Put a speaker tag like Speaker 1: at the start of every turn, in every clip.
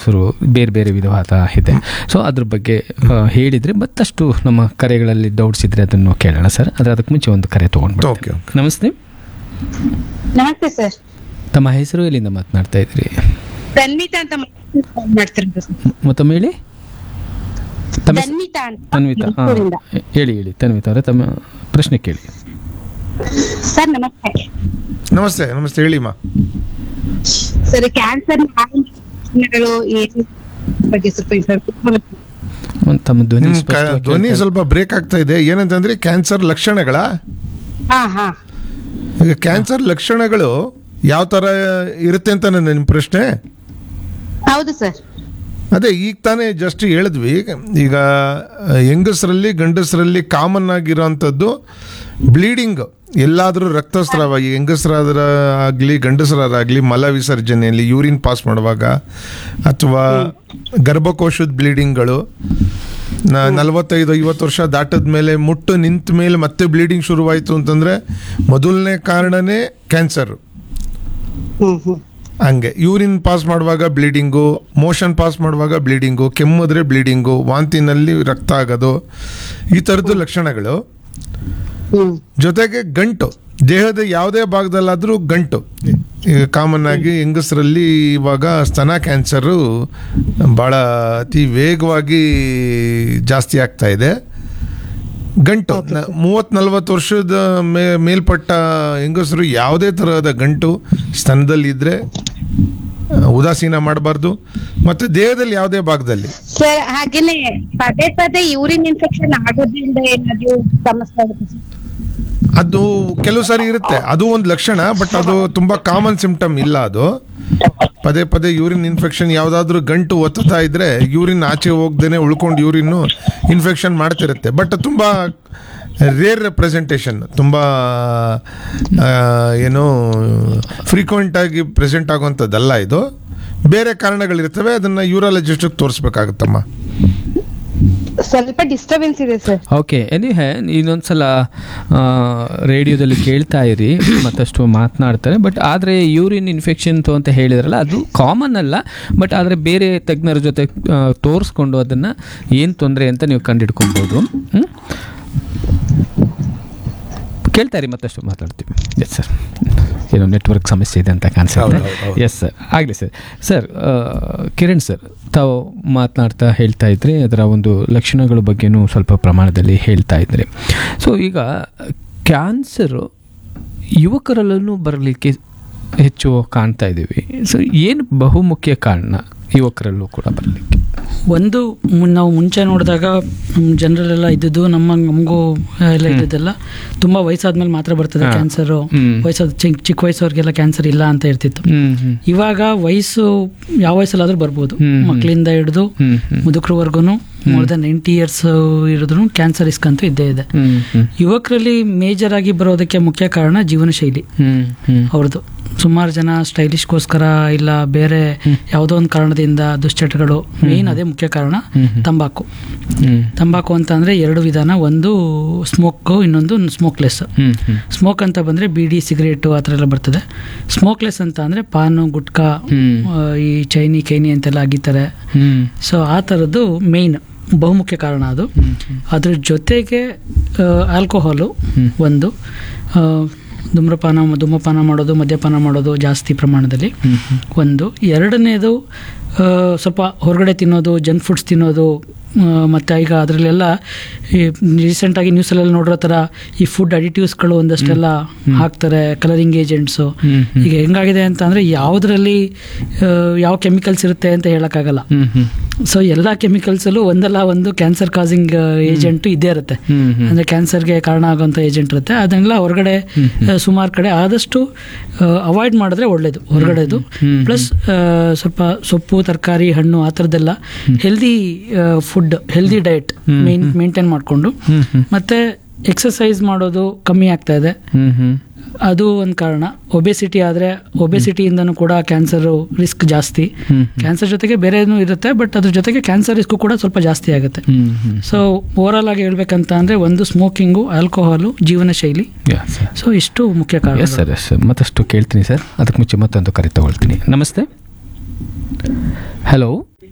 Speaker 1: ಹೆಸರು ಬೇರೆ ಬೇರೆ ವಿಧವಾದ ಇದೆ ಸೊ ಅದ್ರ ಬಗ್ಗೆ ಆ, ಹೇಳಿದರೆ ಮತ್ತಷ್ಟು ನಮ್ಮ ಕರೆಗಳಲ್ಲಿ ಡೌಟ್ಸ್ ಇದ್ರೆ ಅದನ್ನು ಕೇಳೋಣ ಸರ್ ಆದರೆ ಅದಕ್ಕೆ ಮುಂಚೆ ಒಂದು ಕರೆ ತೊಗೊಂಡ್ಬಿಟ್ಟು
Speaker 2: ಓಕೆ
Speaker 1: ನಮಸ್ತೆ
Speaker 3: ನಮಸ್ತೆ ಸರ್
Speaker 1: ತಮ್ಮ ಹೆಸರು ಎಲ್ಲಿಂದ ಮಾತನಾಡ್ತಾ ಇದ್ರಿ
Speaker 3: ತನ್ವಿತಾ ಅಂತ ಫೋನ್ ಮಾಡ್ತಿರೋದು ಸರ್
Speaker 1: ಮ- ಮತ್ತೊಮ್ಮೆ ಹೇಳಿ ತಮ್ಮ ಹೆಸರು-
Speaker 3: ತನ್ವಿತಾ ಅಂತ
Speaker 1: ತನ್ವಿತಾ ಹಾಂ
Speaker 3: ಮೈಸೂರಿಂದ.
Speaker 1: ಹೇಳಿ ಹೇಳಿ ತನ್ವಿತಾ ಅವರೇ ತಮ್ಮ ಪ್ರಶ್ನೆ ಕೇಳಿ
Speaker 3: ಸರ್ ನಮಸ್ತೆ
Speaker 2: ನಮಸ್ತೆ ನಮಸ್ತೆ ಹೇಳಿಮ್ಮ
Speaker 3: ಸರ್ ಕ್ಯಾನ್ಸರ್ ಲಕ್ಷಣಗಳು ಏನು ಬಗ್ಗೆ ಸ್ವಲ್ಪ information
Speaker 1: ಒಂದು ತಮ್ಮ ಧ್ವನಿ
Speaker 2: ನಿಮ್ ಕ-
Speaker 1: ಸ್ಪಷ್ಟವಾಗಿ
Speaker 2: ಧ್ವನಿ
Speaker 1: ಕೇಳ್ತಾ
Speaker 2: ಸ್ವಲ್ಪ ಬ್ರೇಕ್ ಆಗ್ತಾ ಇದೆ ಏನಂತಂದ್ರೆ ಕ್ಯಾನ್ಸರ್ ಲಕ್ಷಣಗಳ
Speaker 3: ಹಾ ಹಾ
Speaker 2: ಈಗ ಕ್ಯಾನ್ಸರ್ ಲಕ್ಷಣಗಳು ಯಾವ ತರ ಇರುತ್ತೆ ಅಂತ ನನ್ನ ನಿಮ್ಮ ಪ್ರಶ್ನೆ
Speaker 3: ಹೌದು ಸರ್
Speaker 2: ಅದೇ ಈಗ ತಾನೇ ಜಸ್ಟ್ ಹೇಳಿದ್ವಿ ಈಗ ಹೆಂಗಸರಲ್ಲಿ ಗಂಡಸರಲ್ಲಿ ಕಾಮನ್ ಆಗಿರೋಂಥದ್ದು ಬ್ಲೀಡಿಂಗ್ ಎಲ್ಲಾದರೂ ರಕ್ತಸ್ರಾವ ಈ ಹೆಂಗಸರಾದ್ರ ಆಗಲಿ ಗಂಡಸರಾಗಲಿ ಮಲ ವಿಸರ್ಜನೆಯಲ್ಲಿ ಯೂರಿನ್ ಪಾಸ್ ಮಾಡುವಾಗ ಅಥವಾ ಗರ್ಭಕೋಶದ ಬ್ಲೀಡಿಂಗ್ಗಳು ನ- ನಲವತ್ತೈದು ಐವತ್ತು ವರ್ಷ ದಾಟದ ಮೇಲೆ ಮುಟ್ಟು ನಿಂತ ಮೇಲೆ ಮತ್ತೆ ಬ್ಲೀಡಿಂಗ್ ಶುರುವಾಯಿತು ಅಂತಂದರೆ ಮೊದಲನೇ ಕಾರಣನೇ ಕ್ಯಾನ್ಸರ್
Speaker 3: ಹ್ಮ್ ಹ್ಮ್
Speaker 2: ಹಂಗೆ ಯೂರಿನ್ ಪಾಸ್ ಮಾಡುವಾಗ ಬ್ಲೀಡಿಂಗು ಮೋಷನ್ ಪಾಸ್ ಮಾಡುವಾಗ ಬ್ಲೀಡಿಂಗು ಕೆಮ್ಮಿದ್ರೆ ಬ್ಲೀಡಿಂಗು ವಾಂತಿನಲ್ಲಿ ರಕ್ತ ಆಗೋದು ಈ ಥರದ್ದು ಲಕ್ಷಣಗಳು
Speaker 3: ಹ್ಮ್
Speaker 2: ಜೊತೆಗೆ ಗಂಟು ದೇಹದ ಯಾವುದೇ ಭಾಗದಲ್ಲಾದರೂ ಗಂಟು ಈಗ ಕಾಮನ್ ಆಗಿ ಹೆಂಗಸರಲ್ಲಿ ಇವಾಗ ಸ್ತನ ಕ್ಯಾನ್ಸರು ಭಾಳ ಅತಿ ವೇಗವಾಗಿ ಜಾಸ್ತಿ ಆಗ್ತಾ ಇದೆ ಗಂಟು ಮೂವತ್ತು ನಲ್ವತ್ತು ವರ್ಷದ ಮೇ ಮೇಲ್ಪಟ್ಟ ಹೆಂಗಸರು ಯಾವುದೇ ತರಹದ ಗಂಟು ಸ್ತನದಲ್ಲಿದ್ದರೆ ಉದಾಸೀನ ಮಾಡಬಾರ್ದು ಮತ್ತು ದೇಹದಲ್ಲಿ ಯಾವುದೇ ಭಾಗದಲ್ಲಿ
Speaker 3: ಸರ್ ಹಾಗೇನೆ ಪದೇ ಪದೇ ಯೂರಿನ್ ಇನ್ಫೆಕ್ಷನ್ ಆಗೋದ್ರಿಂದ ಏನಾದ್ರು ಸಮಸ್ಯೆ ಆಗುತ್ತೆ ಸರ್
Speaker 2: ಅದು ಕೆಲವು ಸಾರಿ ಇರುತ್ತೆ ಅದು ಒಂದು ಲಕ್ಷಣ ಬಟ್ ಅದು ತುಂಬ ಕಾಮನ್ ಸಿಂಪ್ಟಮ್ ಇಲ್ಲ ಅದು ಪದೇ ಪದೇ ಯೂರಿನ್ ಇನ್ಫೆಕ್ಷನ್ ಯಾವುದಾದ್ರೂ ಗಂಟು ಒತ್ತುತ್ತಾ ಇದ್ರೆ ಯೂರಿನ್ ಆಚೆ ಹೋಗ್ದೇನೆ ಉಳ್ಕೊಂಡು ಯೂರಿನ್ನು ಇನ್ಫೆಕ್ಷನ್ ಮಾಡ್ತಿರುತ್ತೆ ಬಟ್ ತುಂಬ ರೇರ್ ರೆಪ್ರೆಸೆಂಟೇಷನ್ ತುಂಬ ಆ, ಏನು ಫ್ರೀಕ್ವೆಂಟ್ ಆಗಿ ಪ್ರೆಸೆಂಟ್ ಆಗುವಂಥದ್ದಲ್ಲ ಇದು ಬೇರೆ ಕಾರಣಗಳಿರ್ತವೆ ಅದನ್ನು ಯೂರಾಲಜಿಸ್ಟಿಗೆ ತೋರಿಸ್ಬೇಕಾಗುತ್ತಮ್ಮ
Speaker 3: ಸ್ವಲ್ಪ ಡಿಸ್ಟರ್ಬೆನ್ಸ್ ಇದೆ ಸರ್
Speaker 1: ಓಕೆ ಎನಿಹೆ ಇನ್ನೊಂದ್ಸಲ ಆ, ರೇಡಿಯೋದಲ್ಲಿ ಕೇಳ್ತಾ ಇರಿ ಮತ್ತಷ್ಟು ಮಾತನಾಡ್ತಾರೆ ಬಟ್ ಆದರೆ ಯೂರಿನ್ ಇನ್ಫೆಕ್ಷನ್ ಅಂತ ಹೇಳಿದ್ರಲ್ಲ ಅದು ಕಾಮನ್ ಅಲ್ಲ ಬಟ್ ಆದರೆ ಬೇರೆ ತಜ್ಞರ ಜೊತೆ ಆ, ತೋರಿಸ್ಕೊಂಡು ಅದನ್ನು ಏನು ತೊಂದರೆ ಅಂತ ನೀವು ಕಂಡಿಡ್ಕೊಬೋದು ಹ್ಮ್? ಕೇಳ್ತಾ ಇರಿ ಮತ್ತಷ್ಟು ಮಾತಾಡ್ತೀವಿ ಎಸ್ ಸರ್ ಏನೋ ನೆಟ್ವರ್ಕ್ ಸಮಸ್ಯೆ ಇದೆ ಅಂತ ಕಾಣಿಸುತ್ತೆ
Speaker 2: ಹೌದು, ಹೌದು, ಹೌದು.
Speaker 1: ಎಸ್ ಸರ್ ಆಗಲಿ ಸರ್ ಸರ್ ಆ, ಕಿರಣ್ ಸರ್ ತಾವು ಮಾತನಾಡ್ತಾ ಹೇಳ್ತಾ ಇದ್ರಿ ಅದರ ಒಂದು ಲಕ್ಷಣಗಳ ಬಗ್ಗೆನೂ ಸ್ವಲ್ಪ ಪ್ರಮಾಣದಲ್ಲಿ ಹೇಳ್ತಾ ಇದ್ರಿ ಸೊ ಈಗ ಕ್ಯಾನ್ಸರು ಯುವಕರಲ್ಲೂ ಬರಲಿಕ್ಕೆ ಹೆಚ್ಚು ಕಾಣ್ತಾ ಇದ್ದೀವಿ ಸೊ ಏನು ಬಹುಮುಖ್ಯ ಕಾರಣ ಯುವಕರಲ್ಲೂ ಕೂಡ ಬರಲಿಕ್ಕೆ
Speaker 4: ಒಂದು ಮುನ್- ನಾವು ಮುಂಚೆ ನೋಡಿದಾಗ ಜನರಲ್ಲೆಲ್ಲ ಇದ್ದದ್ದು ನಮ್ಮ ನಮಗೂ ಎಲ್ಲ ಇದ್ದದ್ದೆಲ್ಲ ತುಂಬ ವಯಸ್ಸಾದ್ಮೇಲೆ ಮಾತ್ರ ಬರ್ತದೆ
Speaker 1: ಹಾ.
Speaker 4: ಕ್ಯಾನ್ಸರು
Speaker 1: ಹ್ಮ್.
Speaker 4: ವಯಸ್ಸಾದ ಚಿಕ್ಕ ಚಿಕ್ಕ ವಯಸ್ಸವ್ರಿಗೆಲ್ಲ ಕ್ಯಾನ್ಸರ್ ಇಲ್ಲ ಅಂತ ಇರ್ತಿತ್ತು
Speaker 1: ಹ್ಮ್ ಹ್ಮ್
Speaker 4: ಇವಾಗ ವಯಸ್ಸು ಯಾವ ವಯಸ್ಸಲ್ಲಾದ್ರೂ ಬರ್ಬೋದು
Speaker 1: ಹ್ಮ್, ಹ್ಮ್.
Speaker 4: ಮಕ್ಕಳಿಂದ ಹಿಡಿದು
Speaker 1: ಹ್ಮ್ ಹ್ಮ್
Speaker 4: ಮುದುಕರವರೆಗೂ ಮೋರ್ ದನ್ ನೈಂಟಿ ಇಯರ್ಸ್ ಇರಿದ್ರು ಕ್ಯಾನ್ಸರ್ ರಿಸ್ಕ್ ಅಂತೂ ಇದ್ದೇ ಇದೆ
Speaker 1: ಹ್ಮ್ ಹ್ಮ್
Speaker 4: ಯುವಕರಲ್ಲಿ ಮೇಜರ್ ಆಗಿ ಬರೋದಕ್ಕೆ ಮುಖ್ಯ ಕಾರಣ ಜೀವನ ಶೈಲಿ
Speaker 1: ಹ್ಮ್ ಹ್ಮ್
Speaker 4: ಅವ್ರದ್ದು ಸುಮಾರು ಜನ ಸ್ಟೈಲಿಶ್ಗೋಸ್ಕರ ಇಲ್ಲ ಬೇರೆ ಯಾವುದೋ ಒಂದು ಕಾರಣದಿಂದ ದುಶ್ಚಟಗಳು ಮೇನ್ ಅದೇ ಮುಖ್ಯ ಕಾರಣ ತಂಬಾಕು
Speaker 1: ಹ್ಮ್
Speaker 4: ತಂಬಾಕು ಅಂತ ಅಂದ್ರೆ ಎರಡು ವಿಧಾನ ಒಂದು ಸ್ಮೋಕ್ ಇನ್ನೊಂದು ಸ್ಮೋಕ್ಲೆಸ್
Speaker 1: ಹ್ಮ್ ಹ್ಮ್
Speaker 4: ಸ್ಮೋಕ್ ಅಂತ ಬಂದ್ರೆ ಬೀಡಿ ಸಿಗರೇಟು ಆ ಥರ ಎಲ್ಲ ಬರ್ತದೆ ಸ್ಮೋಕ್ಲೆಸ್ ಅಂತ ಅಂದ್ರೆ ಪಾನು ಗುಟ್ಕಾ
Speaker 1: ಹ್ಮ್.
Speaker 4: ಆ, ಈ ಚೈನಿ ಕೈನಿ ಅಂತೆಲ್ಲ ಅಗಿತಾರೆ
Speaker 1: ಹ್ಮ್
Speaker 4: ಸೊ ಆ ಥರದ್ದು ಮೇಯ್ನ್ ಬಹುಮುಖ್ಯ ಕಾರಣ ಅದು ಅದ್ರ ಜೊತೆಗೆ ಆಲ್ಕೋಹಾಲು ಒಂದು ಆ, ಧೂಮ್ರಪಾನ ಧೂಮಪಾನ ಮಾಡೋದು ಮದ್ಯಪಾನ ಮಾಡೋದು ಜಾಸ್ತಿ ಪ್ರಮಾಣದಲ್ಲಿ ಒಂದು ಎರಡನೇದು ಆ, ಸ್ವಲ್ಪ ಹೊರಗಡೆ ತಿನ್ನೋದು ಜಂಕ್ ಫುಡ್ಸ್ ತಿನ್ನೋದು ಆ, ಮತ್ತೆ ಈಗ ಅದರಲ್ಲೆಲ್ಲ ಈ ರೀಸೆಂಟಾಗಿ ನ್ಯೂಸಲ್ಲೆಲ್ಲ ನೋಡಿರೋ ಥರ ಈ ಫುಡ್ ಅಡಿಟಿವ್ಸ್ಗಳು ಒಂದಷ್ಟೆಲ್ಲ ಹಾಕ್ತಾರೆ ಕಲರಿಂಗ್ ಏಜೆಂಟ್ಸು
Speaker 1: ಹ್ಮ್, ಹ್ಮ್.
Speaker 4: ಈಗ ಹೆಂಗಾಗಿದೆ ಅಂತ ಅಂದರೆ ಯಾವುದರಲ್ಲಿ ಯಾವ ಕೆಮಿಕಲ್ಸ್ ಇರುತ್ತೆ ಅಂತ ಹೇಳೋಕ್ಕಾಗಲ್ಲ
Speaker 1: ಹ್ಮ್ ಹ್ಮ್
Speaker 4: ಸೊ ಎಲ್ಲ ಕೆಮಿಕಲ್ಸಲ್ಲೂ ಒಂದಲ್ಲ ಒಂದು ಕ್ಯಾನ್ಸರ್ ಕಾಸಿಂಗ್ ಏಜೆಂಟ್ ಇದ್ದೇ ಇರುತ್ತೆ
Speaker 1: ಹ್ಮ್ ಹ್ಮ್
Speaker 4: ಅಂದರೆ ಕ್ಯಾನ್ಸರ್ಗೆ ಕಾರಣ ಆಗುವಂಥ ಏಜೆಂಟ್ ಇರುತ್ತೆ ಅದನ್ನೆಲ್ಲ ಹೊರಗಡೆ ಸುಮಾರು ಕಡೆ ಆದಷ್ಟು ಅವಾಯ್ಡ್ ಮಾಡಿದ್ರೆ ಒಳ್ಳೇದು ಹೊರಗಡೆದು
Speaker 1: ಹ್ಮ್.
Speaker 4: ಪ್ಲಸ್ ಸ್ವಲ್ಪ ಸೊಪ್ಪು ತರಕಾರಿ ಹಣ್ಣು ಆ ಥರದ್ದೆಲ್ಲ healthy food healthy diet main maintain ಮಾಡಿಕೊಂಡು
Speaker 1: ಹ್ಮ್ ಹ್ಮ್
Speaker 4: ಮತ್ತೆ ಎಕ್ಸಸೈಸ್ ಮಾಡೋದು ಕಮ್ಮಿ ಆಗ್ತಾ ಇದೆ
Speaker 1: ಹ್ಮ್ ಹ್ಮ್
Speaker 4: ಅದು ಒಂದು ಕಾರಣ ಒಬೆಸಿಟಿ ಆದರೆ ಒಬೆಸಿಟಿಯಿಂದನೂ ಕೂಡ ಕ್ಯಾನ್ಸರ್ ರಿಸ್ಕ್ ಜಾಸ್ತಿ
Speaker 1: ಹ್ಮ್
Speaker 4: ಕ್ಯಾನ್ಸರ್ ಜೊತೆಗೆ ಬೇರೆ ಏನೂ ಇರುತ್ತೆ ಬಟ್ ಅದ್ರ ಜೊತೆಗೆ ಕ್ಯಾನ್ಸರ್ ರಿಸ್ಕ್ ಕೂಡ ಸ್ವಲ್ಪ ಜಾಸ್ತಿ ಆಗುತ್ತೆ
Speaker 1: ಹ್ಮ್ ಹ್ಮ್
Speaker 4: ಸೊ ಓವರಾಲ್ ಆಗಿ ಹೇಳ್ಬೇಕಂತ ಅಂದರೆ ಒಂದು ಸ್ಮೋಕಿಂಗು ಆಲ್ಕೋಹಾಲು ಜೀವನ ಶೈಲಿ
Speaker 1: ಯಾ ಸರ್
Speaker 4: ಸೊ ಇಷ್ಟು ಮುಖ್ಯ ಕಾರಣ
Speaker 1: ಎಸ್ ಸರ್ ಎಸ್ ಸರ್ ಮತ್ತಷ್ಟು ಕೇಳ್ತೀನಿ ಸರ್ ಅದಕ್ಕೆ ಮುಂಚೆ ಮತ್ತೊಂದು ಕರೆ ತಗೊಳ್ತೀನಿ ನಮಸ್ತೆ ಹಲೋ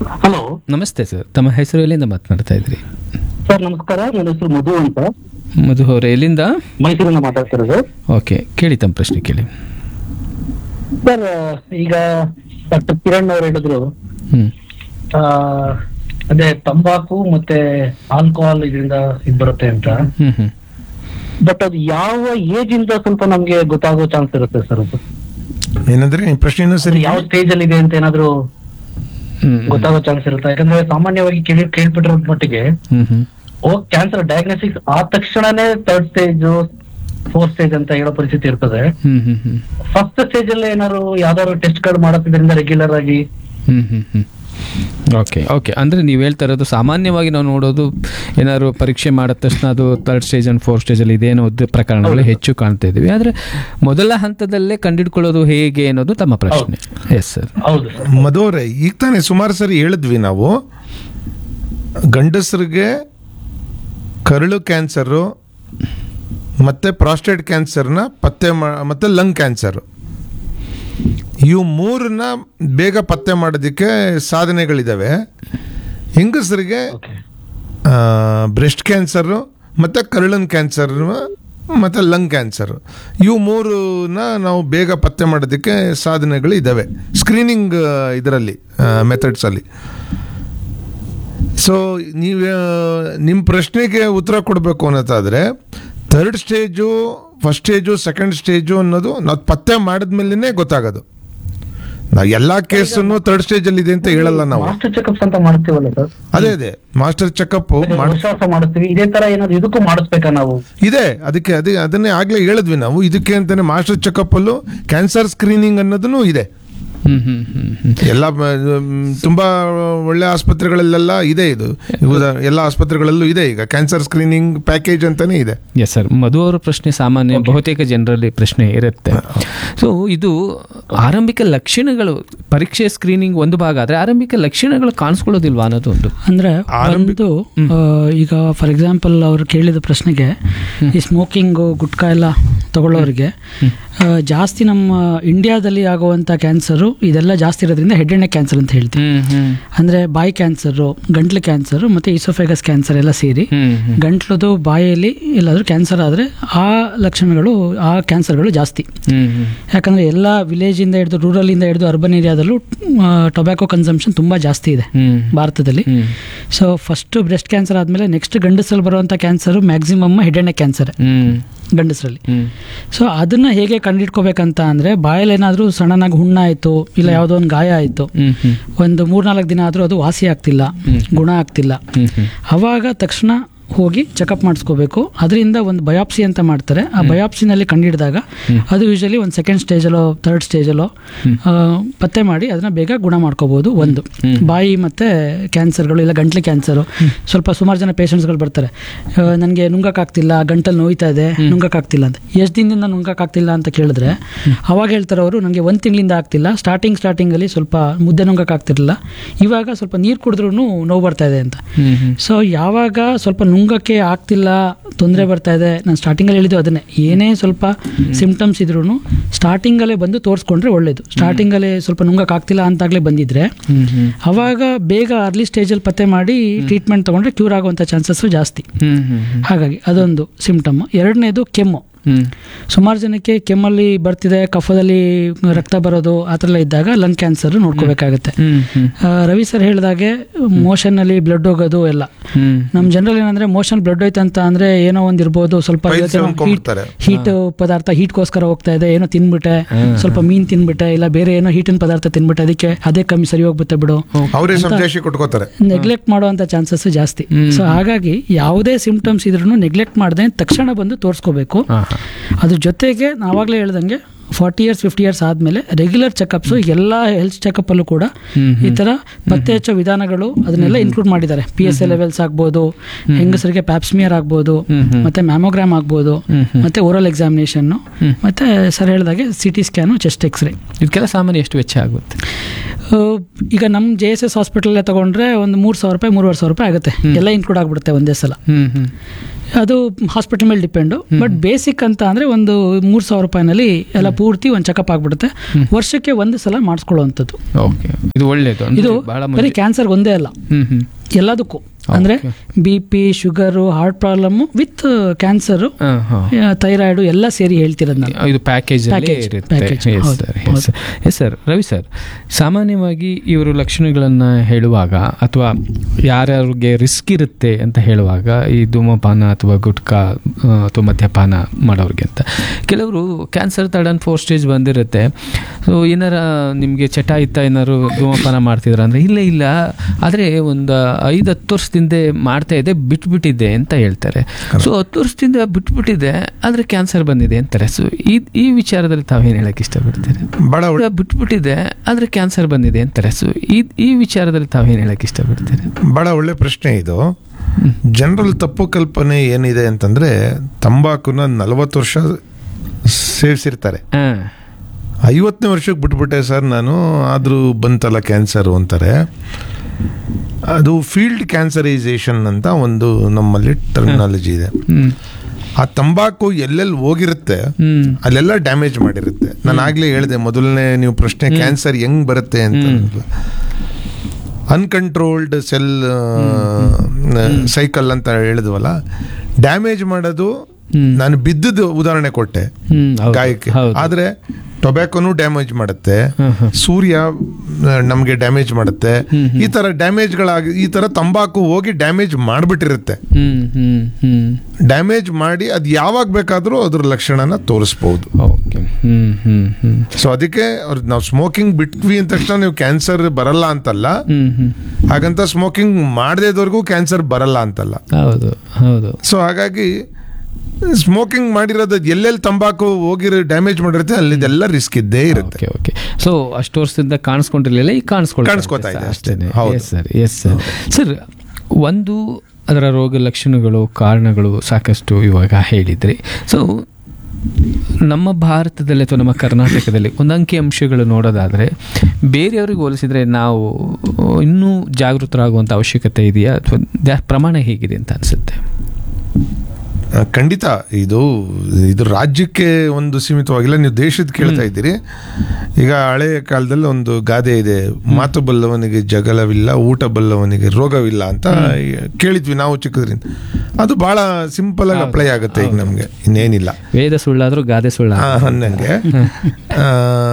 Speaker 5: ಹಲೋ
Speaker 1: ನಮಸ್ತೆ ಸರ್ ತಮ್ಮ ಹೆಸರು ಎಲ್ಲಿಂದ ಮಾತನಾಡ್ತಾ ಇದ್ರಿ
Speaker 5: ಸರ್ ನಮಸ್ಕಾರ ನನ್ನ ಹೆಸರು ಮಧು ಅಂತ
Speaker 1: ಮಧು ಅವರೇ ಎಲ್ಲಿಂದ
Speaker 5: ಮೈಸೂರಿಂದ ಮಾತಾಡ್ತಿರೋದು
Speaker 1: ಓಕೆ ಕೇಳಿ ತಮ್ಮ ಪ್ರಶ್ನೆ ಕೇಳಿ
Speaker 5: ಸರ್ ಈಗ ಡಾಕ್ಟರ್ ಕಿರಣ್ ಅವ್ರು ಹೇಳಿದ್ರು
Speaker 1: ಹ್ಞೂ
Speaker 5: ಆ, ಅದೇ ತಂಬಾಕು ಮತ್ತೆ ಆಲ್ಕೋಹಾಲ್ ಇದರಿಂದ ಇದು ಬರುತ್ತೆ ಅಂತ
Speaker 1: ಹ್ಞೂ ಹ್ಞೂ
Speaker 5: ಬಟ್ ಅದು ಯಾವ ಏಜ್ ಇಂದ ಸ್ವಲ್ಪ ನಮ್ಗೆ ಗೊತ್ತಾಗೋ ಚಾನ್ಸ್ ಇರುತ್ತೆ ಸರ್ ಅದು
Speaker 2: ಏನಂದ್ರೆ ಈ ಪ್ರಶ್ನೆ ಇನ್ನೂ
Speaker 5: ಅದು
Speaker 2: ಸರಿ
Speaker 5: ಯಾವ ಸ್ಟೇಜ್ ಅಲ್ಲಿ ಇದೆ ಅಂತ ಏನಾದ್ರು
Speaker 1: ಹ್ಞೂ
Speaker 5: ಗೊತ್ತಾಗೋ ಚಾನ್ಸ್ ಇರುತ್ತೆ ಯಾಕಂದ್ರೆ ಸಾಮಾನ್ಯವಾಗಿ ಕೇಳಿ ಕೇಳ್ಬಿಟ್ಟಿರೋ ಮಟ್ಟಿಗೆ
Speaker 1: ಹ್ಞೂ ಹ್ಞೂ
Speaker 5: ಹೋಗ್ ಕ್ಯಾನ್ಸರ್ ಡಯಾಗ್ನೋಸಿಸ್ ಆದ ತಕ್ಷಣನೇ ಥರ್ಡ್ ಸ್ಟೇಜ್ ಫೋರ್ತ್ ಸ್ಟೇಜ್ ಅಂತ ಹೇಳೋ ಪರಿಸ್ಥಿತಿ ಇರ್ತದೆ
Speaker 1: ಹ್ಞೂ ಹ್ಞೂ ಹ್ಞೂ
Speaker 5: ಫಸ್ಟ್ ಸ್ಟೇಜ್ ಅಲ್ಲಿ ಏನಾದ್ರು ಯಾವ್ದಾದ್ರು ಟೆಸ್ಟ್ ಗಳು ಮಾಡೋದ್ರಿಂದ ರೆಗ್ಯುಲರ್ ಆಗಿ
Speaker 1: ಹ್ಮ್ ಹ್ಮ್ ಹ್ಮ್ ಓಕೆ ಓಕೆ ಅಂದರೆ ನೀವು ಹೇಳ್ತಾ ಇರೋದು ಸಾಮಾನ್ಯವಾಗಿ ನಾವು ನೋಡೋದು ಏನಾದ್ರು ಪರೀಕ್ಷೆ ಮಾಡಿದ ತಕ್ಷಣ ಅದು ತರ್ಡ್ ಸ್ಟೇಜ್ ಆ್ಯಂಡ್ ಫೋರ್ತ್ ಸ್ಟೇಜಲ್ಲಿ ಇದೇನೋ ಉದ್ದ ಪ್ರಕರಣಗಳು ಹೆಚ್ಚು ಕಾಣ್ತಾ ಇದ್ದೀವಿ ಆದರೆ ಮೊದಲ ಹಂತದಲ್ಲೇ ಕಂಡಿಡ್ಕೊಳ್ಳೋದು ಹೇಗೆ ಅನ್ನೋದು ತಮ್ಮ ಪ್ರಶ್ನೆ ಎಸ್ ಸರ್
Speaker 5: ಹೌದು ಸರ್
Speaker 2: ಮಧುವ್ರೆ ಈಗ ತಾನೇ ಸುಮಾರು ಸರಿ ಹೇಳಿದ್ವಿ ನಾವು ಗಂಡಸರಿಗೆ ಕರಳು ಕ್ಯಾನ್ಸರು ಮತ್ತು ಪ್ರಾಸ್ಟೇಟ್ ಕ್ಯಾನ್ಸರ್ನ ಪತ್ತೆ ಮಾ ಮತ್ತು ಲಂಗ್ ಕ್ಯಾನ್ಸರು ಇವು ಮೂರನ್ನ ಬೇಗ ಪತ್ತೆ ಮಾಡೋದಕ್ಕೆ ಸಾಧನೆಗಳಿದ್ದಾವೆ ಹೆಂಗಸರಿಗೆ
Speaker 5: ಓಕೆ
Speaker 2: ಬ್ರೆಸ್ಟ್ ಕ್ಯಾನ್ಸರು ಮತ್ತು ಕರುಳಿನ ಕ್ಯಾನ್ಸರ್ ಮತ್ತು ಲಂಗ್ ಕ್ಯಾನ್ಸರ್ ಇವು ಮೂರನ್ನ ನಾವು ಬೇಗ ಪತ್ತೆ ಮಾಡೋದಕ್ಕೆ ಸಾಧನೆಗಳು ಇದ್ದಾವೆ ಸ್ಕ್ರೀನಿಂಗ್ ಇದರಲ್ಲಿ ಮೆಥಡ್ಸಲ್ಲಿ ಸೊ ನೀವು ನಿಮ್ಮ ಪ್ರಶ್ನೆಗೆ ಉತ್ತರ ಕೊಡಬೇಕು ಅನ್ನೋದಾದರೆ third stage first stage second stage ಅನ್ನೋದು ನಾವು ಪತ್ತೆ ಮಾಡಿದ್ಮೇಲೆ ಗೊತ್ತಾಗೋದು ನಾವು ಎಲ್ಲ ಕೇಸನ್ನು ಥರ್ಡ್ ಸ್ಟೇಜಲ್ಲಿ ಇದೆ ಅಂತ ಹೇಳಲ್ಲ ನಾವು
Speaker 5: ಮಾಸ್ಟರ್ ಚೆಕಪ್ಸ್ ಅಂತ ಮಾಡ್ತೀವಲ್ಲ ಸರ್
Speaker 2: ಅದೇ ಅದೇ ಮಾಸ್ಟರ್ ಚೆಕಪ್ ಮಾಡಿ
Speaker 5: ವಿಶ್ವಾಸ ಮಾಡಿಸ್ತೀವಿ ಇದೇ ತರ ಏನಾದ್ರು ಇದಕ್ಕೂ ಮಾಡಿಸ್ಬೇಕಾ ನಾವು
Speaker 2: ಇದೆ ಅದಕ್ಕೆ ಅದೇ ಅದನ್ನೇ ಆಗ್ಲೇ ಹೇಳಿದ್ವಿ ನಾವು ಇದಕ್ಕೆ ಅಂತಾನೆ ಮಾಸ್ಟರ್ ಚೆಕಪ್ ಅಲ್ಲೂ ಕ್ಯಾನ್ಸರ್ ಸ್ಕ್ರೀನಿಂಗ್ ಅನ್ನೋದನ್ನು ಇದೆ
Speaker 1: ಹ್ಮ್ ಹ್ಮ್ ಹ್ಮ್ ಹ್ಮ್
Speaker 2: ಎಲ್ಲ ಮ- ಮ್, ತುಂಬಾ ಒಳ್ಳೆ ಆಸ್ಪತ್ರೆಗಳಲ್ಲೆಲ್ಲ ಇದೆ ಇದು ಇವಾಗ ಎಲ್ಲ ಆಸ್ಪತ್ರೆಗಳಲ್ಲೂ ಇದೆ ಈಗ ಕ್ಯಾನ್ಸರ್ ಸ್ಕ್ರೀನಿಂಗ್ ಪ್ಯಾಕೇಜ್ ಅಂತಾನೆ ಇದೆ
Speaker 1: ಎಸ್ ಸರ್ ಮಧು ಅವರ ಪ್ರಶ್ನೆ ಸಾಮಾನ್ಯ ಬಹುತೇಕ ಜನರಲ್ಲಿ ಪ್ರಶ್ನೆ ಇರುತ್ತೆ ಸೊ ಇದು ಆರಂಭಿಕ ಲಕ್ಷಣಗಳು ಪರೀಕ್ಷೆ ಸ್ಕ್ರೀನಿಂಗ್ ಒಂದು ಭಾಗ ಆದರೆ ಆರಂಭಿಕ ಲಕ್ಷಣಗಳು ಕಾಣಿಸ್ಕೊಳ್ಳೋದಿಲ್ವಾ ಅನ್ನೋದು ಒಂದು
Speaker 4: ಅಂದ್ರೆ ಒಂದು ಆ, ಈಗ ಫಾರ್ ಎಕ್ಸಾಂಪಲ್ ಅವ್ರು ಕೇಳಿದ ಪ್ರಶ್ನೆಗೆ ಈ ಸ್ಮೋಕಿಂಗು ಗುಟ್ಕಾ ಎಲ್ಲ ತಗೊಳ್ಳೋರಿಗೆ ಆ, ಜಾಸ್ತಿ ನಮ್ಮ ಇಂಡಿಯಾದಲ್ಲಿ ಆಗುವಂಥ ಕ್ಯಾನ್ಸರು ಇದೆಲ್ಲ ಜಾಸ್ತಿ ಇರೋದ್ರಿಂದ ಹೆಡ್ ಅಂಡ್ ನೆಕ್ ಕ್ಯಾನ್ಸರ್ ಅಂತ ಹೇಳ್ತೀವಿ
Speaker 1: ಹ್ಮ್ ಹ್ಮ್
Speaker 4: ಅಂದ್ರೆ ಬಾಯಿ ಕ್ಯಾನ್ಸರು ಗಂಟ್ಲು ಕ್ಯಾನ್ಸರು ಮತ್ತೆ ಇಸೋಫೆಗಸ್ ಕ್ಯಾನ್ಸರ್ ಎಲ್ಲ ಸೇರಿ
Speaker 1: ಹ್ಮ್ ಹ್ಮ್
Speaker 4: ಗಂಟ್ಲದು ಬಾಯಲ್ಲಿ ಎಲ್ಲಾದ್ರೂ ಕ್ಯಾನ್ಸರ್ ಆದರೆ ಆ ಲಕ್ಷಣಗಳು ಆ ಕ್ಯಾನ್ಸರ್ಗಳು ಜಾಸ್ತಿ
Speaker 1: ಹ್ಮ್ ಹ್ಮ್
Speaker 4: ಯಾಕಂದ್ರೆ ಎಲ್ಲ ವಿಲೇಜಿಂದ ಹಿಡಿದು ರೂರಲಿಂದ ಹಿಡಿದು ಅರ್ಬನ್ ಏರಿಯಾದಲ್ಲೂ ಟೊಬ್ಯಾಕೋ ಕನ್ಸಂಪ್ಷನ್ ತುಂಬ ಜಾಸ್ತಿ ಇದೆ
Speaker 1: ಹ್ಮ್
Speaker 4: ಭಾರತದಲ್ಲಿ
Speaker 1: ಹ್ಮ್
Speaker 4: ಸೊ ಫಸ್ಟ್ ಬ್ರೆಸ್ಟ್ ಕ್ಯಾನ್ಸರ್ ಆದಮೇಲೆ ನೆಕ್ಸ್ಟ್ ಗಂಡಸರಲ್ಲಿ ಬರುವಂಥ cancer maximum head and neck cancer
Speaker 1: ಹ್ಮ್
Speaker 4: ಗಂಡಸರಲ್ಲಿ
Speaker 1: ಹ್ಮ್
Speaker 4: ಸೊ ಅದನ್ನ ಹೇಗೆ ಕಂಡಿಡ್ಕೋಬೇಕಂತ ಅಂದರೆ ಬಾಯಲ್ಲಿ ಏನಾದರೂ ಸಣ್ಣನಾಗಿ ಹುಣ್ಣಾಯಿತು ಇಲ್ಲ ಯಾವುದೋ ಒಂದು ಗಾಯ ಆಯಿತು
Speaker 1: ಹ್ಮ್ ಹ್ಮ್
Speaker 4: ಒಂದು ಮೂರ್ನಾಲ್ಕು ದಿನ ಆದರೂ ಅದು ವಾಸಿ ಆಗ್ತಿಲ್ಲ ಗುಣ ಆಗ್ತಿಲ್ಲ
Speaker 1: ಹ್ಮ್ ಹ್ಮ್
Speaker 4: ಅವಾಗ ತಕ್ಷಣ ಹೋಗಿ ಚೆಕಪ್ ಮಾಡಿಸ್ಕೋಬೇಕು ಅದರಿಂದ ಒಂದು ಬಯಾಪ್ಸಿ ಅಂತ ಮಾಡ್ತಾರೆ ಆ ಬಯಾಪ್ಸಿನಲ್ಲಿ ಕಂಡಿಡಿದಾಗ ಅದು ಯೂಶಲಿ ಒಂದು ಸೆಕೆಂಡ್ ಸ್ಟೇಜಲ್ಲೋ ಥರ್ಡ್ ಸ್ಟೇಜಲ್ಲೋ ಪತ್ತೆ ಮಾಡಿ ಅದನ್ನ ಬೇಗ ಗುಣ ಮಾಡ್ಕೋಬೋದು ಒಂದು ಬಾಯಿ ಮತ್ತು ಕ್ಯಾನ್ಸರ್ಗಳು ಇಲ್ಲ ಗಂಟ್ಲು ಕ್ಯಾನ್ಸರು ಸ್ವಲ್ಪ ಸುಮಾರು ಜನ ಪೇಷಂಟ್ಸ್ಗಳು ಬರ್ತಾರೆ ನನಗೆ ನುಂಗಕ್ಕಾಗ್ತಿಲ್ಲ ಗಂಟಲು ನೋಯ್ತಾ ಇದೆ ನುಂಗಕ್ಕಾಗ್ತಿಲ್ಲ ಅಂತ ಎಷ್ಟು ದಿನದಿಂದ ನುಂಗಕ್ಕಾಗ್ತಿಲ್ಲ ಅಂತ ಕೇಳಿದ್ರೆ ಅವಾಗ ಹೇಳ್ತಾರೆ ಅವರು ನನಗೆ ಒಂದು ತಿಂಗಳಿಂದ ಆಗ್ತಿಲ್ಲ ಸ್ಟಾರ್ಟಿಂಗ್ ಸ್ಟಾರ್ಟಿಂಗಲ್ಲಿ ಸ್ವಲ್ಪ ಮುದ್ದೆ ನುಂಗಕ್ಕಾಗ್ತಿರಲಿಲ್ಲ ಇವಾಗ ಸ್ವಲ್ಪ ನೀರು ಕುಡಿದ್ರೂ ನೋವು ಬರ್ತಾ ಇದೆ ಅಂತ
Speaker 1: ಹ್ಮ್ ಹ್ಮ್
Speaker 4: ಸೊ ಯಾವಾಗ ಸ್ವಲ್ಪ ನುಂಗಕ್ಕೆ ಆಗ್ತಿಲ್ಲ ತೊಂದರೆ ಬರ್ತಾ ಇದೆ ನಾನು ಸ್ಟಾರ್ಟಿಂಗಲ್ಲಿ ಹೇಳಿದ್ದು ಅದನ್ನೇ ಏನೇ ಸ್ವಲ್ಪ ಸಿಂಪ್ಟಮ್ಸ್ ಇದ್ರೂ ಸ್ಟಾರ್ಟಿಂಗಲ್ಲೇ ಬಂದು ತೋರಿಸ್ಕೊಂಡ್ರೆ ಒಳ್ಳೇದು ಸ್ಟಾರ್ಟಿಂಗಲ್ಲೇ ಸ್ವಲ್ಪ ನುಂಗಕ್ಕೆ ಆಗ್ತಿಲ್ಲ ಅಂತಾಗಲೇ ಬಂದಿದ್ರೆ
Speaker 1: ಹ್ಮ್ ಹ್ಮ್
Speaker 4: ಅವಾಗ ಬೇಗ ಅರ್ಲಿ ಸ್ಟೇಜಲ್ಲಿ ಪತ್ತೆ ಮಾಡಿ ಟ್ರೀಟ್ಮೆಂಟ್ ತೊಗೊಂಡ್ರೆ ಕ್ಯೂರ್ ಆಗುವಂಥ ಚಾನ್ಸಸ್ಸು ಜಾಸ್ತಿ
Speaker 1: ಹ್ಮ್ ಹ್ಮ್ ಹ್ಮ್
Speaker 4: ಹಾಗಾಗಿ ಅದೊಂದು ಸಿಂಪ್ಟಮ್ ಎರಡನೇದು ಕೆಮ್ಮು
Speaker 1: ಹ್ಮ್
Speaker 4: ಸುಮಾರು ಜನಕ್ಕೆ ಕೆಮ್ಮಲ್ಲಿ ಬರ್ತಿದೆ ಕಫದಲ್ಲಿ ರಕ್ತ ಬರೋದು ಆ ಥರ ಎಲ್ಲ ಇದ್ದಾಗ ಲಂಗ್ ಕ್ಯಾನ್ಸರ್ ನೋಡ್ಕೋಬೇಕಾಗತ್ತೆ
Speaker 1: ಹ್ಮ್ ಹ್ಮ್
Speaker 4: ಆ, ರವಿ ಸರ್ ಹೇಳಿದಾಗೆ ಮೋಷನ್ನಲ್ಲಿ ಬ್ಲಡ್ ಹೋಗೋದು ಎಲ್ಲ
Speaker 1: ಹ್ಮ್
Speaker 4: ನಮ್ಮ ಜನರಲ್ ಏನಂದ್ರೆ ಮೋಷನ್ ಬ್ಲಡ್ ಹೋಯ್ತು ಅಂತ ಅಂದ್ರೆ ಏನೋ ಒಂದ್ ಇರ್ಬೋದು ಸ್ವಲ್ಪ
Speaker 2: Piles ಅನ್ಕೊಂಡ್ಬಿಡ್ತಾರೆ.
Speaker 4: ಹೀಟ್ ಪದಾರ್ಥ ಹೀಟ್ಗೋಸ್ಕರ ಹೋಗ್ತಾ ಇದೆ ಏನೋ ತಿನ್ಬಿಟ್ಟೆ ಸ್ವಲ್ಪ ಮೀನ್ ತಿನ್ಬಿಟ್ಟೆ ಇಲ್ಲ ಬೇರೆ ಏನೋ ಹೀಟಿನ ಪದಾರ್ಥ ತಿನ್ಬಿಟ್ಟೆ ಅದಕ್ಕೆ ಅದೇ ಕಮ್ಮಿ ಸರಿ ಹೋಗ್ಬಿಟ್ಟೆ ಬಿಡು
Speaker 2: ಅವರೇ ಸಂದೇಶ ಕೊಟ್ಕೋತಾರೆ
Speaker 4: ನೆಗ್ಲೆಕ್ಟ್ ಮಾಡುವಂತ ಚಾನ್ಸಸ್ ಜಾಸ್ತಿ ಸೊ ಹಾಗಾಗಿ ಯಾವುದೇ ಸಿಂಪ್ಟಮ್ಸ್ ಇದ್ರೂ ನೆಗ್ಲೆಕ್ಟ್ ಮಾಡದೆ ತಕ್ಷಣ ಬಂದು ತೋರಿಸ್ಕೋಬೇಕು
Speaker 1: ಹಾ ಹಾ
Speaker 4: ಅದ್ರ ಜೊತೆಗೆ ನಾವಾಗಲೇ ಹೇಳ್ದಂಗೆ ಫಾರ್ಟಿ ಇಯರ್ಸ್ ಫಿಫ್ಟಿ ಇಯರ್ಸ್ ಆದಮೇಲೆ ರೆಗ್ಯುಲರ್ ಚೆಕಪ್ಸು ಎಲ್ಲ ಹೆಲ್ತ್ ಚೆಕಪ್ಪಲ್ಲೂ ಕೂಡ ಈ ಥರ ಪತ್ತೆ ಹಚ್ಚೋ ವಿಧಾನಗಳು ಅದನ್ನೆಲ್ಲ ಇನ್ಕ್ಲೂಡ್ ಮಾಡಿದ್ದಾರೆ ಪಿ ಎಸ್ ಎ ಲೆವೆಲ್ಸ್ ಆಗ್ಬೋದು ಹೆಂಗಸರಿಗೆ ಪ್ಯಾಪ್ಸ್ಮಿಯರ್ ಆಗ್ಬೋದು ಮತ್ತೆ ಮ್ಯಾಮೋಗ್ರಾಮ್ ಆಗ್ಬೋದು ಮತ್ತೆ ಓರಲ್ ಎಕ್ಸಾಮಿನೇಷನ್ ಮತ್ತೆ ಸರ್ ಹೇಳಿದಾಗೆ C T scan chest x ray
Speaker 1: ಇದಕ್ಕೆಲ್ಲ ಸಾಮಾನ್ಯ ಎಷ್ಟು ವೆಚ್ಚ ಆಗುತ್ತೆ
Speaker 4: ಈಗ ನಮ್ಮ ಜೆ ಎಸ್ ಎಸ್ ಹಾಸ್ಪಿಟಲಲ್ಲೇ ತಗೊಂಡ್ರೆ ಒಂದು ಮೂರು ಸಾವಿರ ರೂಪಾಯಿ ಮೂರುವರೆ ಸಾವಿರ ರೂಪಾಯಿ ಆಗುತ್ತೆ ಎಲ್ಲ ಇನ್ಕ್ಲೂಡ್ ಆಗಿಬಿಡುತ್ತೆ ಒಂದೇ ಸಲ
Speaker 1: ಹ್ಮ್ ಹ್ಮ್
Speaker 4: ಅದು ಹಾಸ್ಪಿಟಲ್ ಮೇಲೆ ಡಿಪೆಂಡು ಬಟ್ ಬೇಸಿಕ್ ಅಂತ ಅಂದರೆ ಒಂದು ಮೂರು ಸಾವಿರ ರೂಪಾಯಿನಲ್ಲಿ ಎಲ್ಲ ಪೂರ್ತಿ ಒಂದು ಚೆಕಪ್ ಆಗಿಬಿಡುತ್ತೆ ವರ್ಷಕ್ಕೆ ಒಂದು ಸಲ ಮಾಡಿಸ್ಕೊಳ್ಳುವಂಥದ್ದು
Speaker 1: ಓಕೆ ಇದು ಒಳ್ಳೇದು ಅಂದ್ರೆ
Speaker 4: ಇದು
Speaker 1: ಬಹಳ
Speaker 4: ಬರೀ
Speaker 1: ಮಂದಿ
Speaker 4: ಕ್ಯಾನ್ಸರ್ ಒಂದೇ ಅಲ್ಲ
Speaker 1: ಹ್ಮ್ ಹ್ಮ್
Speaker 4: ಎಲ್ಲದಕ್ಕೂ ಅಂದರೆ B P sugar heart problem with cancer
Speaker 1: ಹಾ, ಹಾ.
Speaker 4: ಥೈರಾಯ್ಡು ಎಲ್ಲ ಸೇರಿ ಹೇಳ್ತಿರೋದು ನಾನು
Speaker 1: ಇದು ಪ್ಯಾಕೇಜ್ ಅಲ್ಲೇ
Speaker 4: Package,
Speaker 1: ಇರುತ್ತೆ
Speaker 4: package.
Speaker 1: ಎಸ್
Speaker 4: ಹೌದು,
Speaker 1: sir yes sir yes sir Ravi sir ಸಾಮಾನ್ಯವಾಗಿ ಇವರು ಲಕ್ಷಣಗಳನ್ನು ಹೇಳುವಾಗ ಅಥವಾ ಯಾರ್ಯಾರಿಗೆ ರಿಸ್ಕ್ ಇರುತ್ತೆ ಅಂತ ಹೇಳುವಾಗ ಈ ಧೂಮಪಾನ ಅಥವಾ ಗುಟ್ಕಾ ಆ, ಅಥವಾ ಮದ್ಯಪಾನ ಮಾಡೋರಿಗೆ ಅಂತ ಕೆಲವರು cancer third and four stage ಬಂದಿರುತ್ತೆ ಸೊ ಏನಾರ ನಿಮಗೆ ಚಟ ಇತ್ತ ಏನಾರು ಧೂಮಪಾನ ಮಾಡ್ತಿದ್ರ ಅಂದರೆ ಇಲ್ಲ ಇಲ್ಲ ಆದರೆ ಒಂದು ಐದು ಹತ್ತು ವರ್ಷದಿಂದ ಮಾಡ್ತಾ ಇದ್ದೆ ಬಿಟ್ಬಿಟ್ಟಿದ್ದೆ ಅಂತ ಹೇಳ್ತಾರೆ ಸೊ ಹತ್ತು ವರ್ಷದಿಂದ ಬಿಟ್ಬಿಟ್ಟಿದೆ ಆದರೆ ಕ್ಯಾನ್ಸರ್ ಬಂದಿದೆ ಅಂತಾರೆ ಸೊ ಈ ಈ ವಿಚಾರದಲ್ಲಿ ತಾವೇನು ಹೇಳಕ್ಕೆ ಇಷ್ಟಪಡ್ತೀರಿ
Speaker 2: ಬಹಳ ಒಳ್ಳೆ
Speaker 1: ಈಗ ಬಿಟ್ಬಿಟ್ಟಿದೆ ಆದರೆ ಕ್ಯಾನ್ಸರ್ ಬಂದಿದೆ ಅಂತಾರೆ ಸೊ ಈ ಈ ವಿಚಾರದಲ್ಲಿ ತಾವೇನು ಹೇಳಕ್ಕೆ ಇಷ್ಟಪಡ್ತೀರಿ
Speaker 2: ಬಹಳ ಒಳ್ಳೆ ಪ್ರಶ್ನೆ ಇದು ಜನರಲ್ ತಪ್ಪು ಕಲ್ಪನೆ ಏನಿದೆ ಅಂತಂದ್ರೆ ತಂಬಾಕುನ ನಲವತ್ತು ವರ್ಷ ಸೇವಿಸಿರ್ತಾರೆ
Speaker 1: ಹಾಂ
Speaker 2: ಐವತ್ತನೇ ವರ್ಷಕ್ಕೆ ಬಿಟ್ಬಿಟ್ಟೆ ಸರ್ ನಾನು ಆದರೂ ಬಂತಲ್ಲ ಕ್ಯಾನ್ಸರು ಅಂತಾರೆ ಅದು ಫೀಲ್ಡ್ ಕ್ಯಾನ್ಸರೈಸೇಷನ್ ಅಂತ ಒಂದು ನಮ್ಮಲ್ಲಿ ಟರ್ಮಿನಾಲಜಿ ಇದೆ
Speaker 1: ಹ್ಞೂ
Speaker 2: ಆ ತಂಬಾಕು ಎಲ್ಲೆಲ್ಲಿ ಹೋಗಿರುತ್ತೆ
Speaker 1: ಹ್ಞೂ
Speaker 2: ಅಲ್ಲೆಲ್ಲ ಡ್ಯಾಮೇಜ್ ಮಾಡಿರುತ್ತೆ ನಾನು ಆಗ್ಲೇ ಹೇಳಿದೆ ಮೊದಲನೇ ನೀವು ಪ್ರಶ್ನೆ ಕ್ಯಾನ್ಸರ್ ಹೆಂಗ್ ಬರುತ್ತೆ ಅಂತ ಅನ್ಕಂಟ್ರೋಲ್ಡ್ ಸೆಲ್ ಸೈಕಲ್ ಅಂತ ಹೇಳಿದ್ವಲ್ಲ ಡ್ಯಾಮೇಜ್ ಮಾಡೋದು ನಾನು ಬಿದ್ದದ ಉದಾಹರಣೆ ಕೊಟ್ಟೆ
Speaker 1: ಹ್ಞೂ ಹೌದು
Speaker 2: ಗಾಯಕ್ಕೆ
Speaker 1: ಹೌದು
Speaker 2: ಆದ್ರೆ ಟೊಬ್ಯಾಕೋನು ಡ್ಯಾಮೇಜ್ ಮಾಡುತ್ತೆ
Speaker 1: ಹ್ಮ್, ಹ್ಮ್.
Speaker 2: ಸೂರ್ಯ ನಮಗೆ ಡ್ಯಾಮೇಜ್ ಮಾಡುತ್ತೆ ಈ ತರ ಡ್ಯಾಮೇಜ್ಗಳಾಗಿ ಈ ತರ ತಂಬಾಕು ಹೋಗಿ ಡ್ಯಾಮೇಜ್ ಮಾಡಿಬಿಟ್ಟಿರುತ್ತೆ
Speaker 1: ಹ್ಞೂ ಹ್ಞೂ ಹ್ಞೂ
Speaker 2: ಡ್ಯಾಮೇಜ್ ಮಾಡಿ ಅದು ಯಾವಾಗ ಬೇಕಾದರೂ ಅದ್ರ ಲಕ್ಷಣನ ತೋರಿಸ್ಬೋದು
Speaker 1: ಓಕೆ ಹ್ಞೂ ಹ್ಞೂ ಹ್ಞೂ
Speaker 2: ಸೊ ಅದಕ್ಕೆ ಅವ್ರ್ ನಾವು ಸ್ಮೋಕಿಂಗ್ ಬಿಟ್ವಿ ಅಂದ ತಕ್ಷಣ ನೀವು ಕ್ಯಾನ್ಸರ್ ಬರಲ್ಲ ಅಂತಲ್ಲ
Speaker 1: ಹ್ಞೂ ಹ್ಞೂ
Speaker 2: ಹಾಗಂತ ಸ್ಮೋಕಿಂಗ್ ಮಾಡದೇದವ್ರಿಗೂ ಕ್ಯಾನ್ಸರ್ ಬರಲ್ಲ ಅಂತಲ್ಲ
Speaker 1: ಹೌದು ಹೌದು
Speaker 2: ಸೊ ಹಾಗಾಗಿ ಸ್ಮೋಕಿಂಗ್ ಮಾಡಿರೋದು ಎಲ್ಲೆಲ್ಲಿ ತಂಬಾಕು ಹೋಗಿರೋ ಡ್ಯಾಮೇಜ್ ಮಾಡಿರುತ್ತೆ ಅಲ್ಲಿದೆಲ್ಲ ರಿಸ್ಕ್ ಇದ್ದೇ ಇರುತ್ತೆ
Speaker 1: ಓಕೆ ಓಕೆ ಸೊ ಅಷ್ಟು ವರ್ಷದಿಂದ ಕಾಣಿಸ್ಕೊಂಡಿರ್ಲಿಲ್ಲ ಈಗ ಕಾಣಿಸ್ಕೊಳ್ತಾ
Speaker 2: ಕಾಣಿಸ್ಕೊತಾ ಇದೆ ಅಷ್ಟೇ.
Speaker 1: ಅಷ್ಟೇ
Speaker 2: ಹೌದು.
Speaker 1: Yes sir yes sir sir ಒಂದು ಅದರ ರೋಗ ಲಕ್ಷಣಗಳು ಕಾರಣಗಳು ಸಾಕಷ್ಟು ಇವಾಗ ಹೇಳಿದ್ರಿ ಸೊ ನಮ್ಮ ಭಾರತದಲ್ಲಿ ಅಥವಾ ನಮ್ಮ ಕರ್ನಾಟಕದಲ್ಲಿ ಒಂದು ಅಂಕಿ ಅಂಶಗಳು ನೋಡೋದಾದರೆ ಬೇರೆಯವ್ರಿಗೆ ಹೋಲಿಸಿದರೆ ನಾವು ಇನ್ನೂ ಜಾಗೃತರಾಗುವಂಥ ಅವಶ್ಯಕತೆ ಇದೆಯಾ ಅಥವಾ ಜಾ- ಪ್ರಮಾಣ ಹೇಗಿದೆ ಅಂತ ಅನಿಸುತ್ತೆ
Speaker 2: ಆ, ಖಂಡಿತ ಇದು ಇದು ರಾಜ್ಯಕ್ಕೆ ಒಂದು ಸೀಮಿತವಾಗಿಲ್ಲ ನೀವು ದೇಶದ ಕೇಳ್ತಾ ಇದ್ದೀರಿ ಈಗ ಹಳೆಯ ಕಾಲದಲ್ಲಿ ಒಂದು ಗಾದೆ ಇದೆ ಮಾತು ಬಲ್ಲವನಿಗೆ ಜಗಳವಿಲ್ಲ ಊಟ ಬಲ್ಲವನಿಗೆ ರೋಗವಿಲ್ಲ ಅಂತ ಕೇಳಿದ್ವಿ ನಾವು ಚಿಕ್ಕದ್ರಿಂದ ಅದು ಬಹಳ ಸಿಂಪಲ್ ಆಗಿ ಅಪ್ಲೈ ಆಗುತ್ತೆ ಈಗ ನಮಗೆ ಇನ್ನೇನಿಲ್ಲ
Speaker 1: ವೇದ ಸುಳ್ಳಾದರೂ ಗಾದೆ ಸುಳ್ಳ
Speaker 2: ಆ, ಅನ್ನಂಗೆ ಆ,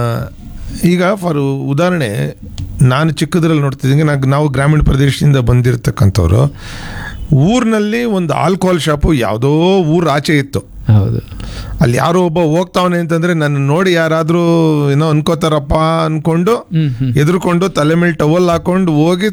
Speaker 2: ಈಗ ಫಾರ್ ಉದಾಹರಣೆ ನಾನು ಚಿಕ್ಕದ್ರಲ್ಲಿ ನೋಡ್ತಿದ್ದಂಗೆ ನಾವು ನಾವು ಗ್ರಾಮೀಣ ಪ್ರದೇಶದಿಂದ ಬಂದಿರತಕ್ಕಂಥವ್ರು ಊರಿನಲ್ಲಿ ಒಂದು ಆಲ್ಕೋಹಾಲ್ ಶಾಪು ಯಾವುದೋ ಊರು ಆಚೆ ಇತ್ತು
Speaker 1: ಹೌದು
Speaker 2: ಅಲ್ಲಿ ಯಾರೋ ಒಬ್ಬ ಹೋಗ್ತಾವನೆ ಅಂತಂದ್ರೆ ನನ್ನ ನೋಡಿ ಯಾರಾದರೂ ಏನೋ ಅನ್ಕೋತಾರಪ್ಪ ಅನ್ಕೊಂಡು
Speaker 1: ಹ್ಮ್ ಹ್ಮ್
Speaker 2: ಎದುರ್ಕೊಂಡು ತಲೆ ಮೇಲೆ ಟವಲ್ ಹಾಕೊಂಡು ಹೋಗಿ